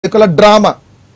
నాయకుల డ్రామా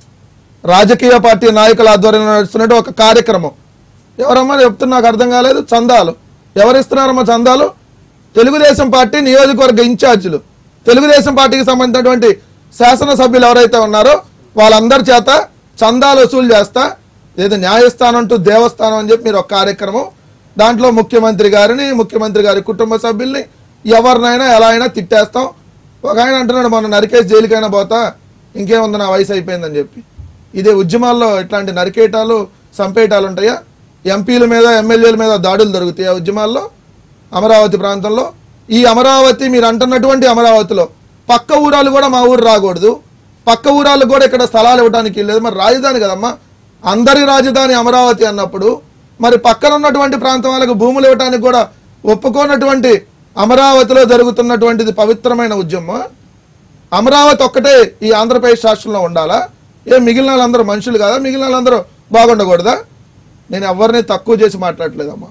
రాజకీయ పార్టీ నాయకుల ఆధ్వర్యంలో నడుస్తున్నట్టు ఒక కార్యక్రమం ఎవరమ్మా చెప్తున్నా నాకు అర్థం కాలేదు చందాలు ఎవరిస్తున్నారమ్మా చందాలు తెలుగుదేశం పార్టీ నియోజకవర్గ ఇన్ఛార్జీలు తెలుగుదేశం పార్టీకి సంబంధించినటువంటి శాసనసభ్యులు ఎవరైతే ఉన్నారో వాళ్ళందరి చేత చందాలు వసూలు చేస్తా ఏదో న్యాయస్థానం టు దేవస్థానం అని చెప్పి మీరు ఒక కార్యక్రమం దాంట్లో ముఖ్యమంత్రి గారిని ముఖ్యమంత్రి గారి కుటుంబ సభ్యుల్ని ఎవరినైనా ఎలా అయినా తిట్టేస్తాం ఒక ఆయన అంటున్నాడు మొన్న నరికేసి జైలుకైనా పోతా ఇంకేముంది నా వయసు అయిపోయిందని చెప్పి ఇదే ఉద్యమాల్లో ఇట్లాంటి నరికేటాలు సంపేటాలు ఉంటాయా ఎంపీల మీద ఎమ్మెల్యేల మీద దాడులు జరుగుతాయి ఆ ఉద్యమాల్లో అమరావతి ప్రాంతంలో ఈ అమరావతి మీరు అంటున్నటువంటి అమరావతిలో పక్క ఊరాలు కూడా మా ఊరు రాకూడదు పక్క ఊరాలు కూడా ఇక్కడ స్థలాలు ఇవ్వడానికి లేదు మరి రాజధాని కదమ్మా అందరి రాజధాని అమరావతి అన్నప్పుడు మరి పక్కన ఉన్నటువంటి ప్రాంతం వాళ్ళకు భూములు ఇవ్వడానికి కూడా ఒప్పుకోనటువంటి అమరావతిలో జరుగుతున్నటువంటిది పవిత్రమైన ఉద్యమం అమరావతి ఒక్కటే ఈ ఆంధ్రప్రదేశ్ రాష్ట్రంలో ఉండాలా ఏ మిగిలిన వాళ్ళందరూ మనుషులు కాదా మిగిలిన వాళ్ళందరూ బాగుండకూడదా నేను ఎవరిని తక్కువ చేసి మాట్లాడలేదమ్మా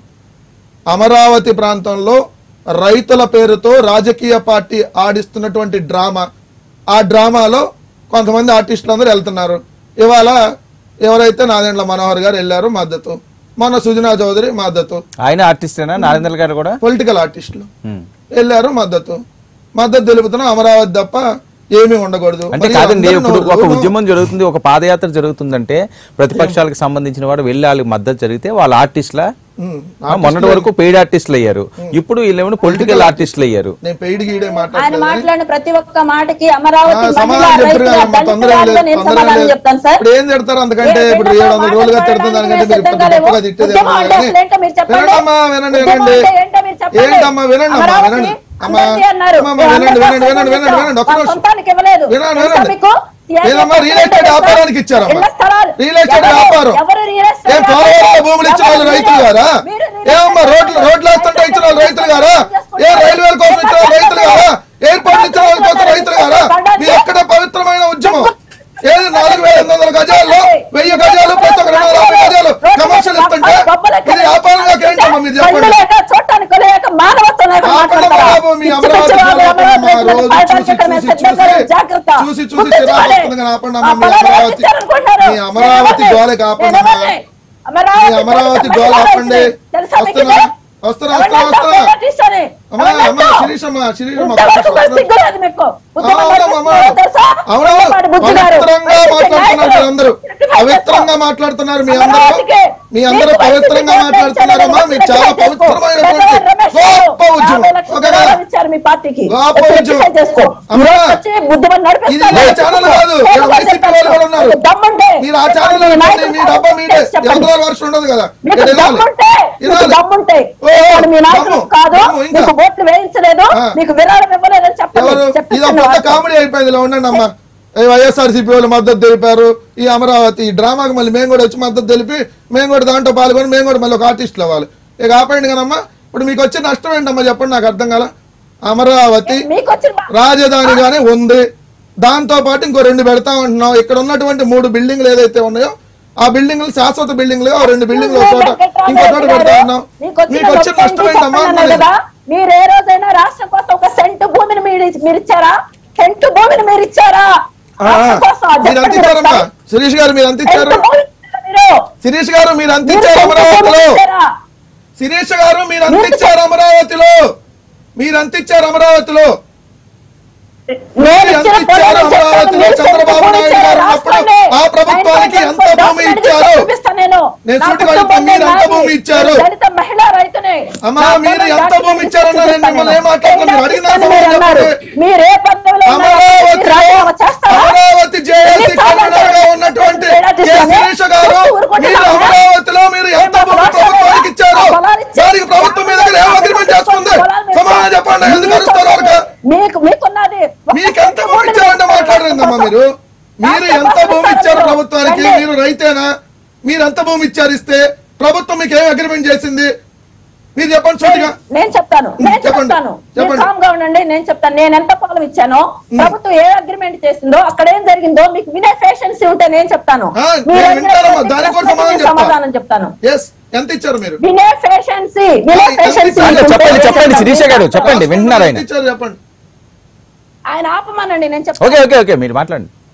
అమరావతి ప్రాంతంలో రైతుల పేరుతో రాజకీయ పార్టీ ఆడిస్తున్నటువంటి డ్రామా ఆ డ్రామాలో కొంతమంది ఆర్టిస్టులు అందరూ వెళ్తున్నారు ఇవాళ ఎవరైతే నాదెండ్ల మనోహర్ గారు వెళ్ళారు మద్దతు మన సుజనా చౌదరి మద్దతు ఆయన ఆర్టిస్టేనా నారేంద్ర గారు కూడా పొలిటికల్ ఆర్టిస్టులు ఉమ్. వెళ్ళారు మద్దతు మద్దతు తెలుపుతున్నాం అమరావతి తప్ప ఏమీ ఉండకూడదు అంటే మరి కాదండి అందరూ ఇప్పుడు ఒక నోరు- ఉద్యమం జరుగుతుంది ఒక పాదయాత్ర జరుగుతుందంటే ప్రతిపక్షాలకు సంబంధించిన వాడు వెళ్ళి వాళ్ళకి మద్దతు జరిగితే వాళ్ళ ఆర్టిస్టులా ఉమ్, ఆ, మొన్నటి వరకు పెయిడ్ ఆర్టిస్టులు అయ్యారు ఇప్పుడు వీళ్ళేమో పొలిటికల్ ఆర్టిస్టులు అయ్యారు నేను పెయిడ్ గీడే ఆయన మాట్లాడలేదు మాట్లాడిన ప్రతి ఒక్క మాటకి అమరావతి ఆ, మహిళా, సమాధానం చెప్తారు రైతుల, కదా, దళితుల తొందర ఏం వాళ్ళలో లేదు, నేను తొందర ఏం సమాధానం లేదు. చెప్తాను సార్ ఇప్పుడు ఏం తిడతారు అందుకంటే ఏ ఇప్పుడు విధంగా ఏడు వందల రోజులుగా మాట్లాడడానికి తిడుతుంది దానికంటే మీరు సిద్ధంగా ఇప్పుడు లేవు. గొప్పగా తిట్టేది ఉద్యమం అంటే ఏమో అసలు ఏంటో మీరు చెప్పండి. వినండమ్మా వినండి ఉద్యమం వినండి అంటే ఏంటో మీరు చెప్పండి. ఏంటమ్మా వినండి అమ్మా అమరావతి వినండి అమ్మా అందరికీ అన్నారు. అమ్మా, మేము వినండి అందరికీ వినండి వినండి వినండి ఇచ్చాం. వినండి ఒక్క మా నిమిషం సొంతానికి ఇవ్వలేదు. వినండి తెలుసా వినండి మీకు? ఏదమ్మా రియల్ ఎస్టేట్ వ్యాపారానికి ఇచ్చారమ్మా ఇళ్ల స్థలాలు. రియల్ ఎస్టేట్ ఎవరు- వ్యాపారం ఎవరు రియల్ ఎస్టేట్ ఏం పోలవరంలో వ్యాపారం? భూములు ఇచ్చిన వాళ్ళు ఎవరు రైతులు మీరు? గారా మీరు రియల్ ఏమమ్మా ఎస్టేట్ రోడ్లు రోడ్లు వేస్తుంటే ఇచ్చిన వాళ్ళు రైతులు గారా ఏ రైల్వేల కోసం ఇచ్చిన వాళ్ళు రైతులు గారా ఎయిర్పోర్ట్ ఇచ్చిన వాళ్ళ కోసం రైతులు గారా మీ ఒక్కటే పవిత్రమైన ఉద్యమం ఏది నాలుగు వేల ఎనిమిది వందల గజాల్లో వెయ్యి గజాలు ప్రతి ఒక్క రెండు వందల యాభై గజాలు కమర్షియల్ ఇస్తుంటే ఇది వ్యాపారంగా ఏంటమ్మా మీరు కళ్ళు చెప్పండి లేక, చూడటానికి లేక, మానవత్వం లేక ఆపండి మాట్లాడతారా? బాబు, మీ పిచ్చి అమరావతి పిచ్చి వాళ్ళు ఆపండి అమరావతి అమ్మా, రైతులను రోజు పాల్గొనడానికి చూసి, ఇక్కడ మేము చూసి, సిద్ధంగా చూసి, లేము. జాగ్రత్త. చూసి, చూసి గుర్తుంచుకోండి. చిరాకు వస్తుంది కానీ ఆపండి అమ్మా, ఆ మీ పొలాలు అమరావతి. ఇచ్చారనుకుంటున్నారు. మీ అమరావతి నేను గోలకి ఆపండి నేను అమ్మా. ఎవరిని? అమరావతి మీ అమరావతి తెలుసా? గోల ఆపండి. తెలుసా మీకు వస్తున్నా, ఇది? వస్తున్నా, ఎవరిని వస్తున్నా, అంటావు? వస్తున్నా. ఎవరిని ఇస్తారని? అమ్మా ఎవరిని అమ్మా అంటావు? శిరీషమ్మ శిరీషమ్మ ఇంతవరకు కూడా సిగ్గులేదు మీకు. ఉద్యమం నడిపిస్తున్నారు తెలుసా? అవును ఉద్యమాడు బుద్ధి గారు. పవిత్రంగా వైసీపీ మాట్లాడుతున్నారు నాయకులు. మీరందరూ rectify పవిత్రంగా చేసుకో. మాట్లాడుతున్నారు మీ అందరూ అమరావతికి మీ అందరూ మీకు పవిత్రంగా వైసీపీ మాట్లాడుతున్నారమ్మా మీకు చాలా rectify చేసుకో. పవిత్రమైనటువంటి రమేష్ గారు, గొప్ప ఉద్యమం యాభై లక్షల ఓకేనా రూపాయలు ఇచ్చారు మీ పార్టీకి గొప్ప rectify ఉద్యమం. చేసుకో. అమ్మా, ఈరోజు వచ్చి ఉద్యమం నడిపిస్తారు. ఇది ఏ ఛానల్ కాదు ఇక్కడ నేను వైసీపీ వాళ్ళు కూడా ఉన్నారు దమ్ముంటే మీరు ఆ ఛానల్ మీ మీ నాయకులు డబ్బా మీదే చెప్పండి. ఎంతలో వర్షం ఉండదు కదా మీకు ఇక్కడ వినాలి. దమ్ముంటే మీకు వినాలి. దమ్ముంటే ఓ, ఇప్పుడు మీ నాయకులు దమ్ము, కాదు దమ్ము ఇంకా. మీకు ఓట్లు వేయించలేదు ఆ. మీకు విరాళం ఇవ్వలేదని చెప్పండి ఎవరు ఇది చెప్పండి ఒక పెద్ద వాళ్ళకి. కామెడీ అయిపోయింది ఇలా ఉండండి అమ్మా వైఎస్ఆర్సీపీ వాళ్ళు మద్దతు తెలిపారు ఈ అమరావతి ఈ డ్రామాకి మళ్ళీ మేము కూడా వచ్చి మద్దతు తెలిపి మేము కూడా దాంట్లో పాల్గొని మేము కూడా మళ్ళీ ఒక ఆర్టిస్టులు అవ్వాలి ఇక ఆపండి కదమ్మా ఇప్పుడు మీకు వచ్చే నష్టం ఏంటమ్మా చెప్పండి నాకు అర్థం కాల అమరావతి మీకు వచ్చిన బా- రాజధానిగానే ఉంది దాంతో పాటు ఇంకో రెండు పెడతా ఉంటున్నాం ఇక్కడ ఉన్నటువంటి మూడు బిల్డింగ్లు ఏదైతే ఉన్నాయో ఆ బిల్డింగ్లు శాశ్వత బిల్డింగ్లు ఆ రెండు బిల్డింగ్లు ఒక చోట ఇంకో చోట పెడతా ఉన్నాం మీకు వచ్చిన మీకు వచ్చిన నష్టం నష్టం ఏంటమ్మా చెప్పండి అన్నారు కదా మీరు ఏ రోజైనా రాష్ట్రం కోసం ఒక సెంటు భూమిని మీరు మీరు ఇచ్చారా సెంటు భూమిని మీరు ఇచ్చారా ఆ, రాష్ట్రం కోసం అది మీరు ఎంత చెప్పండి ఇచ్చారమ్మా ఒకసారి. శిరీష్ గారు మీరు ఎంత ఇచ్చారు సెంటు భూమి ఇచ్చారా మీరు శిరీష్ గారు మీరు ఎంత మీరు ఇచ్చారు సెంటు భూమి అమరావతిలో ఇచ్చారా? శిరీష్ గారు మీరు ఎంత మీరు ఇచ్చారు అమరావతిలో మీరు ఎంత ఇచ్చారు అమరావతిలో నేను ఎంత ఇచ్చిన ఇచ్చారు పొలం చెప్పాను, అమరావతిలో మీరు చంద్రబాబు సెంటు భూమి నాయుడు ఇచ్చారా? గారు ఉన్నప్పుడు రాసుకోండి. ఆ ప్రభుత్వానికి నైన్ ఎంత పాయింట్ భూమి డాక్యుమెంట్ ఇచ్చారు? చూపిస్తాను నేను నేను నా సూటిగా కుటుంబం చెప్తాను, మీరు ఎంత నాది. భూమి ఇచ్చారు? నేను దళిత మహిళా రైతుని అమ్మా, నా మీరు పొలం ఎంత భూమి డాక్యుమెంట్ ఇచ్చారన్నారు? నేను చూపిస్తాను మిమ్మల్ని ఏం మాట్లాడలేదు. మీరు అడిగిన చూపిస్తాను సమాధానం మీరు అన్నారు. చెప్పండి. మీరు ఏ పదవిలో ఉన్నారు? మీరు అమరావతి రాజీనామా చేస్తారా? అమరావతి జేఏసీ ఎన్నిసార్లు కన్వీనర్ గా ఉన్నటువంటి తేడా కె. చేశాను? శిరీష గారు ఊరుకుంటున్నారా? మీరు అమరావతిలో మీరు ఎంత మేము భూమి రాష్ట్రంలో ప్రభుత్వానికి ఇచ్చారు పొలాలు ఇచ్చారు. దానికి ప్రభుత్వం మీద ఏం అగ్రిమెంట్ చేసుకుంది పొలాలు మేము సమాధానం చెప్పండి ఎందుకు మీకు అరుస్తారు వాళ్ళకి మీకు మీకున్నది ఒక్క మీకు ఎంత సెంటు భూమి భూమిని ఇచ్చారంటే మీరు మాట్లాడరేందమ్మా మీరు మీరు రాష్ట్ర ఎంత భూమి ప్రభుత్వం ఇచ్చారు మీరు ప్రభుత్వానికి రండి. మీరు రైతేనా మీరు ఎంత భూమి ఇచ్చారు ఇస్తే ప్రభుత్వం మీకు ఏం అగ్రిమెంట్ చేసింది మీరు చెప్పండి సూటిగా నేను చెప్తాను నేను చెప్పండి. చెప్తాను మీరు చెప్పండి. కామ్ గా ఉండండి నేను చెప్తాను నేను ఎంత పొలం ఇచ్చానో ప్రభుత్వం ఏ అగ్రిమెంట్ చేసిందో అక్కడ ఏం జరిగిందో మీకు వినే పేషెన్సీ ఉంటే నేను చెప్తాను ఆ, మీరు నేను అడిగిన వింటానమ్మా. ప్రశ్నకి దానికి కూడా సమాధానం నేను చెప్తా. సమాధానం చెప్తాను ఎస్ ఎంత ఇచ్చారు మీరు వినే పేషెన్సీ వినే ఆ, ఎంత పేషెన్సీ ఇచ్చారు? అంటే చెప్పండి చెప్పండి శిరీష గారు చెప్పండి వింటున్నారు ఎంత ఆయన ఇచ్చారు చెప్పండి ఆయన ఆపమనండి నేను ఓకే చెప్తాను ఓకే ఓకే మీరు మాట్లాడండి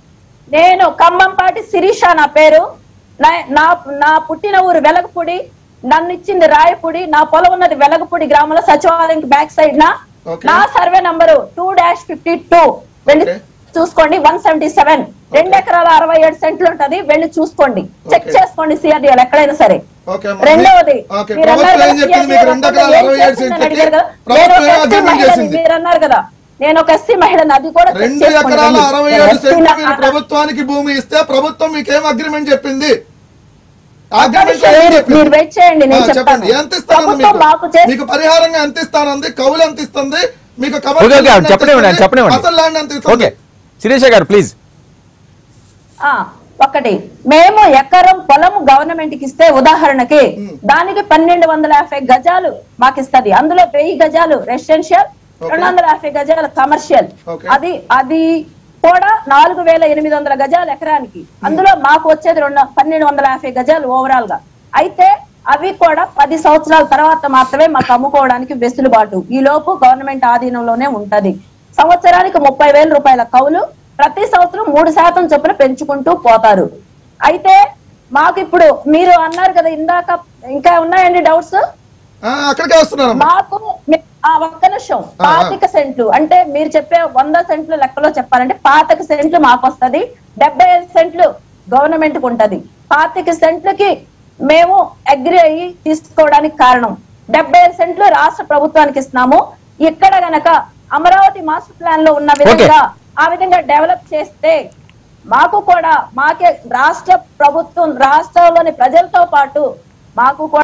నేను ఖమ్మంపాటి శిరీష నా పేరు నా- నా నా పుట్టిన ఊరు వెలగపూడి నన్ను ఇచ్చింది రాయపూడి నా పొలం ఉన్నది వెలగపూడి గ్రామంలో సచివాలయం బ్యాక్ సైడ్ నా Okay. నా survey number two dash fifty two వెళ్ళి Okay. చూసుకోండి వన్ సెవెంటీ సెవెన్ రెండు ఎకరాల అరవై ఏడు సెంట్లు ఉంటది వెళ్ళి చూసుకోండి చెక్ Okay. చేసుకోండి సిఆర్డీఎల్ ఎక్కడైనా సరే ఓకే అమ్మా. రెండవది ఓకే, మీరు అన్నారు ప్రభుత్వం ఏం కదా, చెప్పింది మీకు CRDL రెండు ఎకరాల ఏం అరవై ఏడు చేసిందని సెంట్లకి అడిగారు కదా. ప్రభుత్వం నేను ఒక ఏం ఎస్సీ అగ్రిమెంట్ మహిళని, చేసింది మీరు అన్నారు కదా నేను ఒక ఎస్సీ మహిళను అది కూడా check రెండు చేసుకోండి ఎకరాల వెళ్ళి. అరవై నేను ఏడు ఎస్సీ సెంట్లు నా- మీరు ప్రభుత్వానికి భూమి ఇస్తే ప్రభుత్వం మీకు ఏం అగ్రిమెంట్ చెప్పింది ఒక్క అగ్రిమెంట్ నిమిషం ఏం మీరు- చెప్పింది? మీరు వెయిట్ చేయండి నేను ఆ, చెప్తాను చెప్పండి ఎంత ఇస్తానంది ప్రభుత్వం మాకు మీకు చే- మీకు పరిహారంగా ఎంత ఇస్తానంది కౌలు ఎంత ఇస్తుంది మీకు ఓకే కమర్షియల్ ఓకే ల్యాండ్ ఎంత చెప్పనివ్వండి ఇస్తుంది? చెప్పనివ్వండి అసలు ల్యాండ్ ఎంత ఇస్తుంది ఓకే శిరీష గారు ప్లీజ్ ఆ ఒకటి మేము ఎకరం పొలం గవర్నమెంట్ కి ఇస్తే ఉదాహరణకి దానికి పన్నెండు వందల యాభై గజాలు మాకు ఇస్తది అందులో వెయ్యి గజాలు రెసిడెన్షియల్ Okay. రెండు వందల యాభై గజాలు కమర్షియల్ Okay. అది అది కూడా నాలుగు వేల ఎనిమిది వందల గజాలు ఎకరానికి అందులో మాకు వచ్చేది రెండు పన్నెండు వందల యాభై గజాలు ఓవరాల్ గా అయితే అవి కూడా పది సంవత్సరాల తర్వాత మాత్రమే మాకు అమ్ముకోవడానికి వెసులుబాటు ఈ లోపు గవర్నమెంట్ ఆధీనంలోనే ఉంటది సంవత్సరానికి ముప్పై వేల రూపాయల కౌలు ప్రతి సంవత్సరం మూడు శాతం చొప్పున పెంచుకుంటూ పోతారు అయితే మాకు ఇప్పుడు మీరు అన్నారు కదా ఇందాక ఇంకా ఉన్నాయండి డౌట్స్ ఆ, అక్కడికే వస్తున్నారమ్మా మాకు మీ- ఆ ఒక్క నిమిషం పాతిక సెంట్లు అంటే మీరు చెప్పే వంద సెంట్లు లెక్కలో చెప్పాలంటే పాతిక సెంట్లు మాకు వస్తది డెబ్బై ఐదు సెంట్లు గవర్నమెంట్ కు ఉంటది పాతిక సెంట్లకి మేము అగ్రి అయ్యి తీసుకోవడానికి కారణం డెబ్బై ఐదు సెంట్లు రాష్ట్ర ప్రభుత్వానికి ఇస్తున్నాము ఇక్కడ గనక అమరావతి మాస్టర్ ప్లాన్ లో ఉన్న విధంగా ఆ విధంగా డెవలప్ చేస్తే మాకు కూడా మాకే రాష్ట్ర ప్రభుత్వం రాష్ట్రంలోని ప్రజలతో పాటు మాకు కూడా